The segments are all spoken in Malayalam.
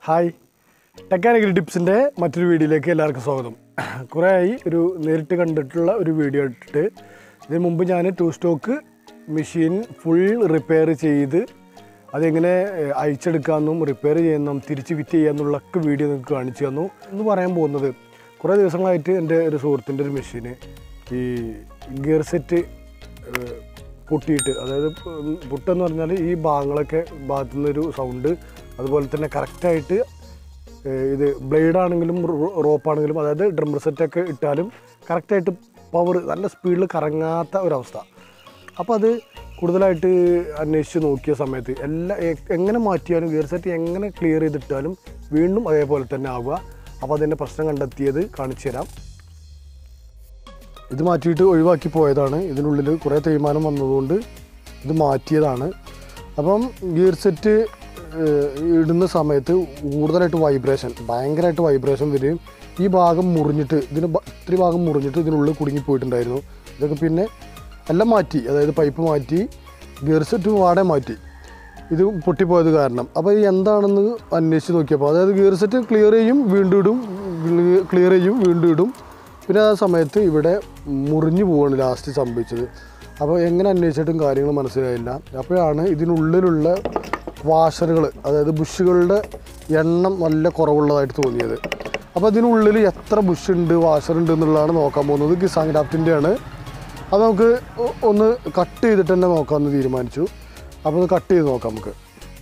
ഹായ് ടെക്കാനിക്കൽ ടിപ്സിൻ്റെ മറ്റൊരു വീഡിയോയിലേക്ക് എല്ലാവർക്കും സ്വാഗതം കുറേ ആയി ഒരു നേരിട്ട് കണ്ടിട്ടുള്ള ഒരു വീഡിയോ ഇട്ടിട്ട് ഇതിന് മുമ്പ് ഞാൻ two stroke machine full repair ചെയ്ത് അതെങ്ങനെ ഏഹ്, അയച്ചെടുക്കാമെന്നും റിപ്പയർ ചെയ്യുന്നതും തിരിച്ച് ഫിറ്റ് ചെയ്യാമെന്നുള്ളൊക്കെ വീഡിയോ നിങ്ങൾക്ക് കാണിച്ചു തന്നു എന്ന് പറയാൻ പോകുന്നത് കുറേ ദിവസങ്ങളായിട്ട് എൻ്റെ ഒരു സുഹൃത്തിൻ്റെ ഒരു മെഷീന് ഈ ഗിയർ സെറ്റ് ഏഹ്, പൊട്ടിയിട്ട് അതായത് ഉം, പൊട്ടെന്ന് പറഞ്ഞാൽ ഈ ഭാഗങ്ങളൊക്കെ ഭാഗത്തു നിന്നൊരു സൗണ്ട് അതുപോലെ തന്നെ കറക്റ്റായിട്ട് ഇത് ബ്ലേഡ് ആണെങ്കിലും റോപ്പ് ആണെങ്കിലും അതായത് ഡ്രമ്മർ സെറ്റൊക്കെ ഇട്ടാലും കറക്റ്റായിട്ട് പവർ നല്ല സ്പീഡിൽ കറങ്ങാത്ത ഒരവസ്ഥ അപ്പോൾ അത് കൂടുതലായിട്ട് അന്വേഷിച്ച് നോക്കിയ സമയത്ത് എല്ലാ എ- എങ്ങനെ മാറ്റിയാലും ഗിയർ സെറ്റ് എങ്ങനെ ക്ലിയർ ചെയ്തിട്ടാലും വീണ്ടും അതേപോലെ തന്നെ ആവുക അപ്പോൾ അതിൻ്റെ പ്രശ്നം കണ്ടെത്തിയത് കാണിച്ചു തരാം ഇത് മാറ്റിയിട്ട് ഒഴിവാക്കി പോയതാണ് ഇതിനുള്ളിൽ കുറേ തേയ്മാനം വന്നതുകൊണ്ട് ഇത് മാറ്റിയതാണ് അപ്പം ഗിയർ സെറ്റ് ഏഹ്, ഇടുന്ന സമയത്ത് കൂടുതലായിട്ട് വൈബ്രേഷൻ ഭയങ്കരമായിട്ട് വൈബ്രേഷൻ വരികയും ഈ ഭാഗം മുറിഞ്ഞിട്ട് ഇതിന് ബ- ഇത്തിരി ഭാഗം മുറിഞ്ഞിട്ട് ഇതിനുള്ളിൽ കുടുങ്ങിപ്പോയിട്ടുണ്ടായിരുന്നു ഇതൊക്കെ പിന്നെ എല്ലാം മാറ്റി അതായത് പൈപ്പ് മാറ്റി ഗിയർ സെറ്റ് വാടെ മാറ്റി ഇത് പൊട്ടിപ്പോയത് കാരണം അപ്പോൾ ഇത് എന്താണെന്ന് അന്വേഷിച്ച് നോക്കിയപ്പോൾ അതായത് ഗിയർ സെറ്റ് ക്ലിയർ ചെയ്യും വീണ്ടും ഇടും ക്ലിയർ ചെയ്യും വീണ്ടും ഇടും പിന്നെ ആ സമയത്ത് ഇവിടെ മുറിഞ്ഞു പോവാണ് ലാസ്റ്റ് സംഭവിച്ചത് അപ്പോൾ എങ്ങനെ അന്വേഷിച്ചിട്ടും കാര്യങ്ങൾ മനസ്സിലായില്ല അപ്പോഴാണ് ഇതിനുള്ളിലുള്ള വാഷറുകൾ അതായത് ബുഷുകളുടെ എണ്ണം നല്ല കുറവുള്ളതായിട്ട് തോന്നിയത് അപ്പോൾ ഇതിനുള്ളിൽ എത്ര ബുഷ് ഉണ്ട് വാഷർ ഉണ്ട് എന്നുള്ളതാണ് നോക്കാൻ പോകുന്നത് കിസാങ് ഡാപ്റ്റിൻ്റെ ആണ് അത് നമുക്ക് ഒ- ഒന്ന് കട്ട് ചെയ്തിട്ട് തന്നെ നോക്കാമെന്ന് തീരുമാനിച്ചു അപ്പോൾ ഒന്ന് കട്ട് ചെയ്ത് നോക്കാം നമുക്ക്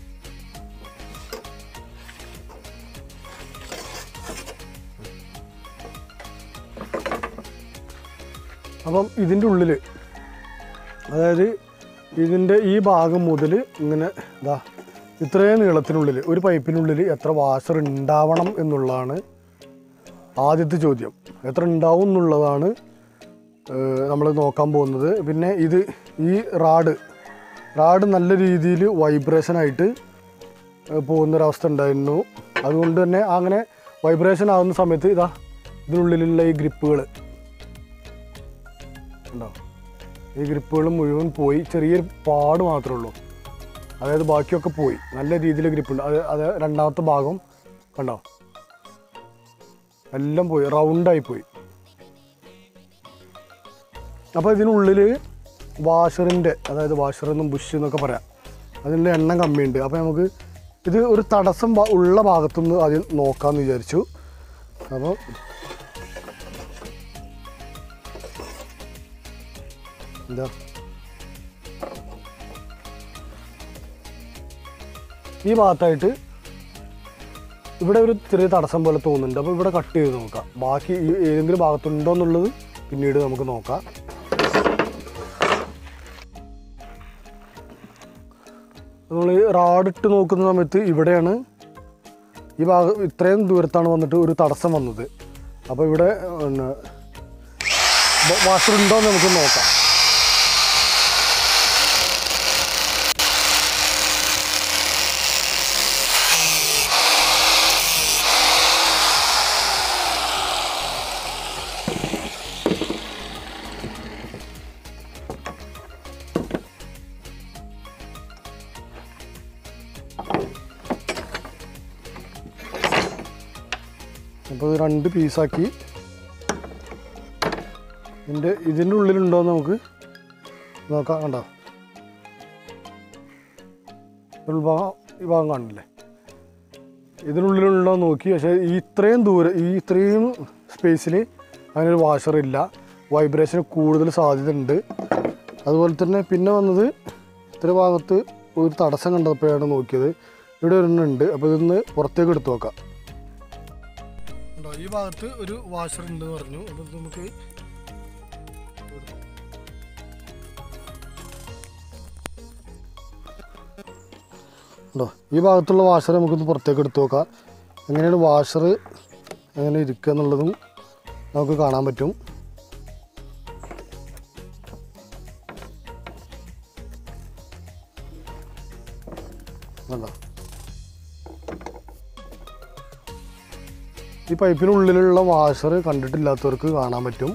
അപ്പം ഇതിൻ്റെ ഉള്ളിൽ അതായത് ഇതിൻ്റെ ഈ ഭാഗം മുതൽ ഇങ്ങനെ ഇതാ ഇത്രയും നീളത്തിനുള്ളിൽ ഒരു പൈപ്പിനുള്ളിൽ എത്ര വാഷർ ഉണ്ടാവണം എന്നുള്ളതാണ് ആദ്യത്തെ ചോദ്യം എത്ര ഉണ്ടാവും എന്നുള്ളതാണ് നമ്മൾ നോക്കാൻ പോകുന്നത് പിന്നെ ഇത് ഈ റാഡ് റാഡ് നല്ല രീതിയിൽ വൈബ്രേഷനായിട്ട് പോകുന്നൊരവസ്ഥ ഉണ്ടായിരുന്നു അതുകൊണ്ട് തന്നെ അങ്ങനെ വൈബ്രേഷൻ ആകുന്ന സമയത്ത് ഇതാ ഇതിനുള്ളിലുള്ള ഈ ഗ്രിപ്പുകൾ ഉണ്ടോ ഈ ഗ്രിപ്പുകൾ മുഴുവൻ പോയി ചെറിയൊരു പാട് മാത്രമേ ഉള്ളൂ അതായത് ബാക്കിയൊക്കെ പോയി നല്ല രീതിയിൽ ഗ്രിപ്പുണ്ട് അത് അത് രണ്ടാമത്തെ ഭാഗം കണ്ടോ എല്ലാം പോയി റൗണ്ടായി പോയി അപ്പോൾ ഇതിനുള്ളിൽ വാഷറിൻ്റെ അതായത് വാഷർ എന്നും ബുഷ് എന്നൊക്കെ പറയാം അതിൻ്റെ എണ്ണം കമ്മിയുണ്ട് അപ്പോൾ നമുക്ക് ഇത് ഒരു തടസ്സം ഭാ- ഉള്ള ഭാഗത്തുനിന്ന് ആദ്യം നോക്കാമെന്ന് വിചാരിച്ചു അപ്പോൾ എന്താ ഈ ഭാഗത്തായിട്ട് ഇവിടെ ഒരു ചെറിയ തടസ്സം പോലെ തോന്നുന്നുണ്ട് അപ്പോൾ ഇവിടെ കട്ട് ചെയ്ത് നോക്കാം ബാക്കി ഈ ഏതെങ്കിലും ഭാഗത്തുണ്ടോ എന്നുള്ളത് പിന്നീട് നമുക്ക് നോക്കാം നമ്മൾ റാഡിട്ട് നോക്കുന്ന സമയത്ത് ഇവിടെയാണ് ഈ ഭാഗം ഇത്രയും ദൂരത്താണ് വന്നിട്ട് ഒരു തടസ്സം വന്നത് അപ്പോൾ ഇവിടെ പിന്നെ വാഷർ ഉണ്ടോ എന്ന് നമുക്ക് നോക്കാം അപ്പോൾ ഇത് രണ്ട് പീസാക്കി ഇതിൻ്റെ ഇതിൻ്റെ ഉള്ളിലുണ്ടോ എന്ന് നമുക്ക് നോക്കാം കണ്ടോ ഉൾഭാഗം ഈ ഭാഗം കാണില്ലേ ഇതിനുള്ളിലുണ്ടോ എന്ന് നോക്കി പക്ഷേ ഈ ഇത്രയും ദൂരം ഈ ഇത്രയും സ്പേസിൽ അതിനൊരു വാഷർ ഇല്ല വൈബ്രേഷൻ കൂടുതൽ സാധ്യത ഉണ്ട് അതുപോലെ തന്നെ പിന്നെ വന്നത് ഇത്ര ഭാഗത്ത് ഒരു തടസ്സം കണ്ടപ്പോഴാണ് നോക്കിയത് ഇവിടെ ഒരെണ്ണുണ്ട് അപ്പോൾ ഇതൊന്ന് പുറത്തേക്ക് എടുത്ത് നോക്കാം ഉണ്ടോ ഈ ഭാഗത്ത് ഒരു വാഷർ ഉണ്ട് എന്ന് പറഞ്ഞു അപ്പോൾ ഇത് നമുക്ക് ഉണ്ടോ ഈ ഭാഗത്തുള്ള വാഷർ നമുക്കൊന്ന് പുറത്തേക്ക് എടുത്ത് നോക്കാം എങ്ങനെയാണ് വാഷർ എങ്ങനെ ഇരിക്കുക എന്നുള്ളതും നമുക്ക് കാണാൻ പറ്റും കണ്ടോ ഈ പൈപ്പിനുള്ളിലുള്ള വാഷർ കണ്ടിട്ടില്ലാത്തവർക്ക് കാണാൻ പറ്റും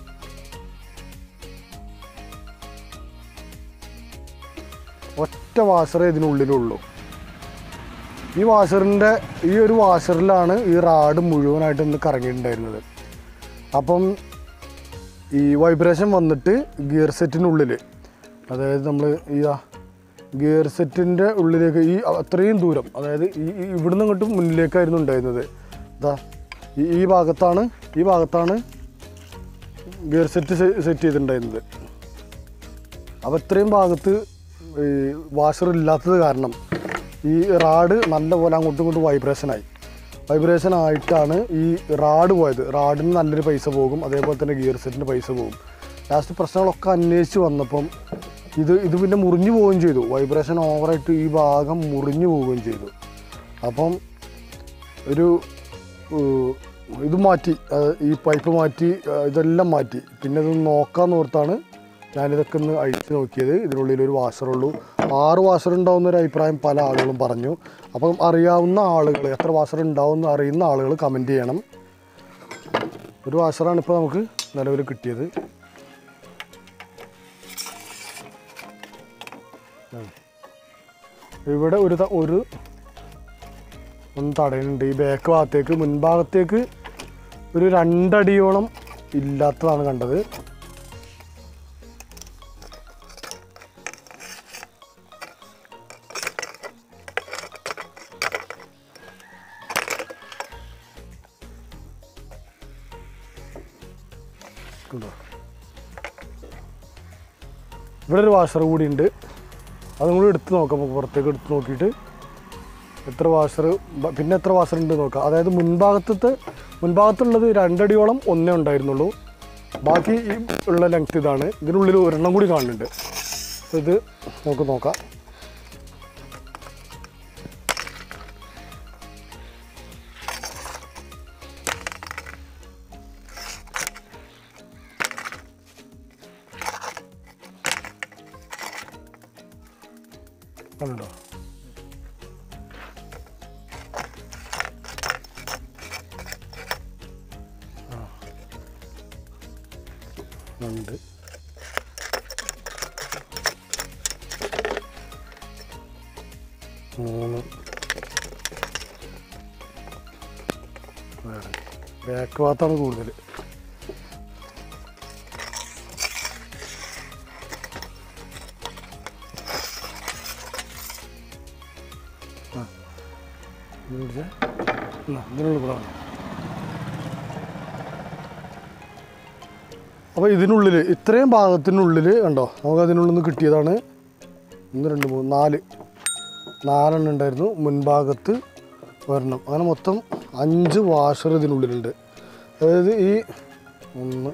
ഒറ്റ വാഷറേ ഇതിനുള്ളിലുള്ളൂ ഈ വാഷറിൻ്റെ ഈ ഒരു വാഷറിലാണ് ഈ റാഡ് മുഴുവനായിട്ട് ഇന്ന് കറങ്ങിയിട്ടുണ്ടായിരുന്നത് അപ്പം ഈ വൈബ്രേഷൻ വന്നിട്ട് ഗിയർ സെറ്റിനുള്ളിൽ അതായത് നമ്മൾ ഈ ആ ഗിയർ സെറ്റിൻ്റെ ഉള്ളിലേക്ക് ഈ അത്രയും ദൂരം അതായത് ഈ ഈ ഇവിടുന്ന് അങ്ങോട്ട് മുന്നിലേക്കായിരുന്നു ഉണ്ടായിരുന്നത് ഇതാ ഈ ഈ ഭാഗത്താണ് ഈ ഭാഗത്താണ് ഗിയർ സെറ്റ് സെറ്റ് ചെയ്തിട്ടുണ്ടായിരുന്നത് അപ്പോൾ ഇത്രയും ഭാഗത്ത് ഈ വാഷർ ഇല്ലാത്തത് കാരണം ഈ റാഡ് നല്ലപോലെ അങ്ങോട്ടും ഇങ്ങോട്ടും വൈബ്രേഷനായി വൈബ്രേഷൻ ആയിട്ടാണ് ഈ റാഡ് പോയത് റാഡിന് നല്ലൊരു പൈസ പോകും അതേപോലെ തന്നെ ഗിയർ സെറ്റിന് പൈസ പോകും ലാസ്റ്റ് പ്രശ്നങ്ങളൊക്കെ അന്വേഷിച്ച് വന്നപ്പം ഇത് ഇത് പിന്നെ മുറിഞ്ഞു പോവുകയും ചെയ്തു വൈബ്രേഷൻ ഓവറായിട്ട് ഈ ഭാഗം മുറിഞ്ഞു പോവുകയും ചെയ്തു അപ്പം ഒരു ഏഹ്, ഇത് മാറ്റി അത് ഈ പൈപ്പ് മാറ്റി ഏഹ്, ഇതെല്ലാം മാറ്റി പിന്നെ ഇത് നോക്കാന്ന് ഓർത്താണ് ഞാനിതൊക്കെ ഒന്ന് അഴിച്ച് നോക്കിയത് ഇതിനുള്ളിൽ ഒരു വാഷറുള്ളൂ ആറ് വാഷർ ഉണ്ടാവുന്ന ഒരു അഭിപ്രായം പല ആളുകളും പറഞ്ഞു അപ്പം അറിയാവുന്ന ആളുകൾ എത്ര വാഷർ ഉണ്ടാവുമെന്ന് അറിയുന്ന ആളുകൾ കമൻറ്റ് ചെയ്യണം ഒരു വാഷറാണ് ഇപ്പോൾ നമുക്ക് നിലവിൽ കിട്ടിയത് ഉം. ഇവിടെ ഒരു ത- ഒരു ഒന്ന് തടയുന്നുണ്ട് ഈ ബാക്ക് ഭാഗത്തേക്ക് മുൻഭാഗത്തേക്ക് ഒരു രണ്ടടിയോളം ഇല്ലാത്തതാണ് കണ്ടത് കണ്ടോ ഇവിടെ ഒരു വാഷർ കൂടി ഉണ്ട് അതും കൂടി എടുത്ത് നോക്കാം നമുക്ക് പുറത്തേക്ക് എടുത്ത് നോക്കിയിട്ട് എത്ര വാഷർ പിന്നെ എത്ര വാഷർ ഉണ്ട് നോക്കാം അതായത് മുൻഭാഗത്തത്തെ മുൻഭാഗത്തുള്ളത് രണ്ടടിയോളം ഒന്നേ ഉണ്ടായിരുന്നുള്ളൂ ബാക്കി ഈ ഉള്ള ലെങ്ത് ഇതാണ് ഇതിനുള്ളിൽ ഒരെണ്ണം കൂടി കാണുന്നുണ്ട് അപ്പോൾ ഇത് നമുക്ക് നോക്കാം കണ്ടോ ഉണ്ട് മൂന്ന് ബാക്ക് ഭാഗത്താണ് കൂടുതൽ ഇതിനുള്ള കൂടാണ് അപ്പോൾ ഇതിനുള്ളിൽ ഇത്രയും ഭാഗത്തിനുള്ളിൽ കണ്ടോ നമുക്ക് അതിനുള്ളിൽ നിന്ന് കിട്ടിയതാണ് ഒന്ന് രണ്ട് മൂന്ന് നാല് നാലെണ്ണം ഉണ്ടായിരുന്നു മുൻഭാഗത്ത് ഒരെണ്ണം അങ്ങനെ മൊത്തം അഞ്ച് വാഷർ ഇതിനുള്ളിലുണ്ട് അതായത് ഈ ഒന്ന്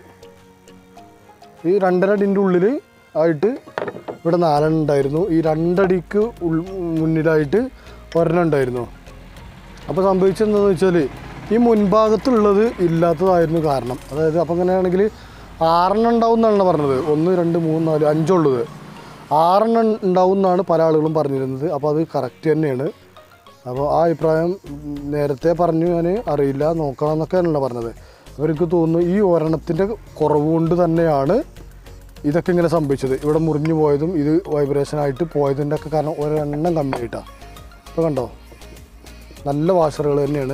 ഈ രണ്ടര അടിൻ്റെ ഉള്ളിൽ ആയിട്ട് ഇവിടെ നാലെണ്ണം ഉണ്ടായിരുന്നു ഈ രണ്ടടിക്ക് ഉൾ മുന്നിലായിട്ട് ഒരെണ്ണം ഉണ്ടായിരുന്നു അപ്പോൾ സംഭവിച്ചതെന്താണെന്ന് വെച്ചാൽ ഈ മുൻഭാഗത്തുള്ളത് ഇല്ലാത്തതായിരുന്നു കാരണം അതായത് അപ്പം അങ്ങനെയാണെങ്കിൽ ആറെണ്ണം ഉണ്ടാവും എന്നാണ് പറഞ്ഞത് ഒന്ന് രണ്ട് മൂന്ന് നാല് അഞ്ചുള്ളത് ആറെണ്ണം ഉണ്ടാവും എന്നാണ് പല ആളുകളും പറഞ്ഞിരുന്നത് അപ്പോൾ അത് കറക്റ്റ് തന്നെയാണ് അപ്പോൾ ആ അഭിപ്രായം ഉം, നേരത്തെ പറഞ്ഞു ഞാൻ അറിയില്ല നോക്കണം എന്നൊക്കെയാണല്ലോ പറഞ്ഞത് അപ്പോൾ എനിക്ക് തോന്നുന്നു ഈ ഒരെണ്ണത്തിൻ്റെ കുറവ് കൊണ്ട് തന്നെയാണ് ഇതൊക്കെ ഇങ്ങനെ സംഭവിച്ചത് ഇവിടെ മുറിഞ്ഞു പോയതും ഇത് വൈബ്രേഷനായിട്ട് പോയതിൻ്റെ ഒക്കെ കാരണം ഒരെണ്ണം കമ്മിയായിട്ടാണ് ഇപ്പോൾ കണ്ടോ നല്ല വാഷറുകൾ തന്നെയാണ്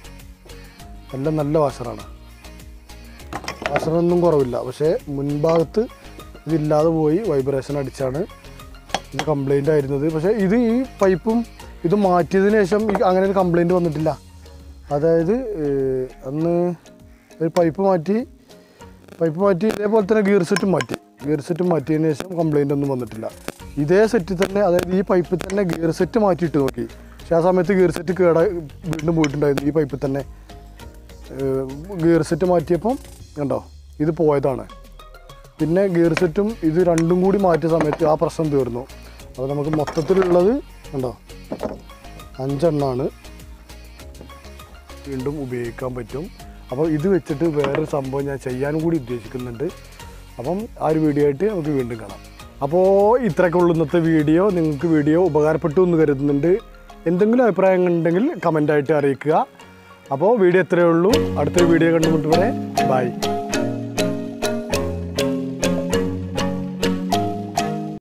എല്ലാം നല്ല വാഷറാണ് വാഷറൊന്നും കുറവില്ല പക്ഷേ മുൻഭാഗത്ത് ഇതില്ലാതെ പോയി വൈബ്രേഷൻ അടിച്ചാണ് ഇത് കംപ്ലൈൻ്റ് ആയിരുന്നത് പക്ഷേ ഇത് ഈ പൈപ്പും ഇത് മാറ്റിയതിന് ശേഷം ഈ അങ്ങനെ ഒരു കംപ്ലൈൻറ്റ് വന്നിട്ടില്ല അതായത് ഏഹ്, അന്ന് ഒരു പൈപ്പ് മാറ്റി പൈപ്പ് മാറ്റി ഇതേപോലെ തന്നെ ഗിയർ സെറ്റും മാറ്റി ഗിയർ സെറ്റ് മാറ്റിയതിന് ശേഷം കംപ്ലൈൻ്റ് ഒന്നും വന്നിട്ടില്ല ഇതേ സെറ്റിൽ തന്നെ അതായത് ഈ പൈപ്പിൽ തന്നെ ഗിയർ സെറ്റ് മാറ്റിയിട്ട് നോക്കി പക്ഷേ ആ സമയത്ത് ഗിയർ സെറ്റ് കേടാ വീണ്ടും പോയിട്ടുണ്ടായിരുന്നു ഈ പൈപ്പിൽ തന്നെ ഗിയർ സെറ്റ് മാറ്റിയപ്പം കണ്ടോ ഇത് പോയതാണ് പിന്നെ ഗിയർ സെറ്റും ഇത് രണ്ടും കൂടി മാറ്റിയ സമയത്ത് ആ പ്രശ്നം തീർന്നു അപ്പോൾ നമുക്ക് മൊത്തത്തിലുള്ളത് കണ്ടോ അഞ്ചെണ്ണമാണ് വീണ്ടും ഉപയോഗിക്കാൻ പറ്റും അപ്പോൾ ഇത് വെച്ചിട്ട് വേറൊരു സംഭവം ഞാൻ ചെയ്യാനും കൂടി ഉദ്ദേശിക്കുന്നുണ്ട് അപ്പം ആ ഒരു വീഡിയോ ആയിട്ട് നമുക്ക് വീണ്ടും കാണാം അപ്പോൾ ഇത്രയൊക്കെ ഉള്ളൂ ഇന്നത്തെ വീഡിയോ നിങ്ങൾക്ക് വീഡിയോ ഉപകാരപ്പെട്ടു എന്ന് കരുതുന്നുണ്ട് എന്തെങ്കിലും അഭിപ്രായങ്ങൾ ഉണ്ടെങ്കിൽ കമൻ്റായിട്ട് അറിയിക്കുക അപ്പോൾ വീഡിയോ ഇത്രയേ ഉള്ളൂ അടുത്ത വീഡിയോ കണ്ടുമുട്ട് വരെ ബൈ